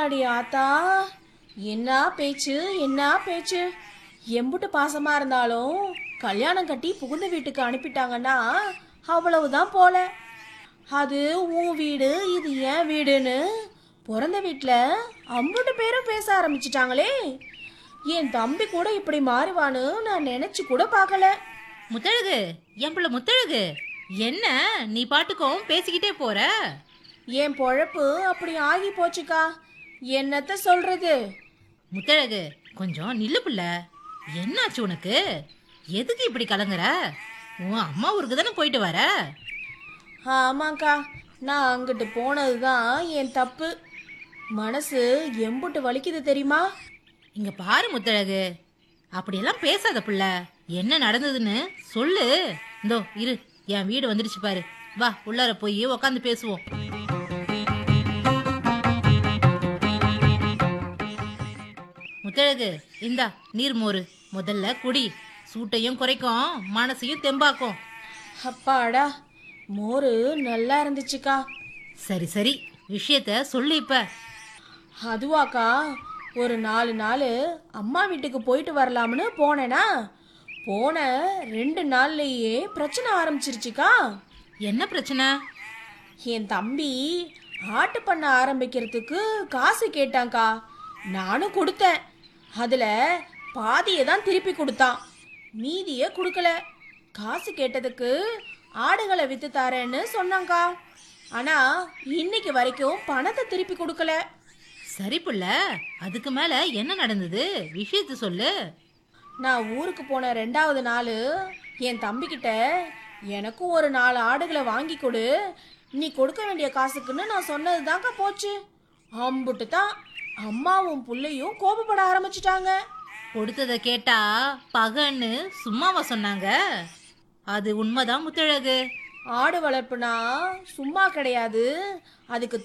ஆத்தாடி ஆத்தா என்ன பேச்சு என்ன பேச்சு எம்புட்டு பாசமா இருந்தாலும் கல்யாணம் கட்டி புகுந்த வீட்டுக்கு அனுப்பிட்டாங்கன்னா அவ்வளவுதான் போல அது உன் வீடு இது என் வீடுன்னு பிறந்த வீட்டில் அம்புட்டு பேரும் பேச ஆரம்பிச்சிட்டாங்களே என் தம்பி கூட இப்படி மாறுவான்னு நான் நினைச்சு கூட பார்க்கல முத்தழகு என் பிள்ளை முத்தழகு என்ன நீ பாட்டுக்கும் பேசிக்கிட்டே போற என் பொழப்பு அப்படி ஆகி போச்சுக்கா என்னத்த சொல்றது முத்தழகு கொஞ்சம் நில்லு பிள்ளை என்னாச்சு உனக்கு எதுக்கு இப்படி கலங்குற உன் அம்மா ஊருக்கு தானே போயிட்டு வர ஆமாக்கா நான் அங்கிட்டு போனது தான் என் தப்பு மனசு எம்புட்டு வலிக்குது தெரியுமா இங்க பாரு முத்தழகு அப்படியெல்லாம் பேசாத பிள்ளை என்ன நடந்ததுன்னு சொல்லு இந்தோ இரு என் வீடு வந்துடுச்சு பாரு வா உள்ளார போய் உக்காந்து பேசுவோம் முத்தழகு இந்தா நீர் மோரு முதல்ல குடி சூட்டையும் குறைக்கும் மனசையும் தெம்பாக்கும் அப்பாடா மோரு நல்லா இருந்துச்சுக்கா சரி சரி விஷயத்த சொல்லு இப்ப அதுவாக்கா ஒரு நாலு நாள் அம்மா வீட்டுக்கு போயிட்டு வரலாம்னு போனேனா போன ரெண்டு நாள்லயே பிரச்சனை ஆரம்பிச்சிருச்சுக்கா என்ன பிரச்சனை என் தம்பி ஆட்டு பண்ண ஆரம்பிக்கிறதுக்கு காசு கேட்டான்க்கா நானும் கொடுத்தேன் அதில் பாதியை தான் திருப்பி கொடுத்தான் மீதியை கொடுக்கல காசு கேட்டதுக்கு ஆடுகளை வித்து தரேன்னு சொன்னாங்க்கா ஆனா இன்னைக்கு வரைக்கும் பணத்தை திருப்பி கொடுக்கல சரி புள்ள அதுக்கு மேல என்ன நடந்தது விஷயத்த சொல்லு நான் ஊருக்கு போன ரெண்டாவது நாள் என் தம்பிக்கிட்ட எனக்கும் ஒரு நாலு ஆடுகளை வாங்கி கொடு நீ கொடுக்க வேண்டிய காசுக்குன்னு நான் சொன்னது தாங்க போச்சு அம்புட்டு தான் அம்மாவும் புள்ளையும் கோபப்பட ஆரம்பிச்சிட்டாங்க கொடுத்தத கேட்டா பகன்னு சும்மாவா சொன்னாங்க அது உண்மைதான் முத்தழகு ஆடு வளர்ப்புனா சும்மா கிடையாது அதுக்கு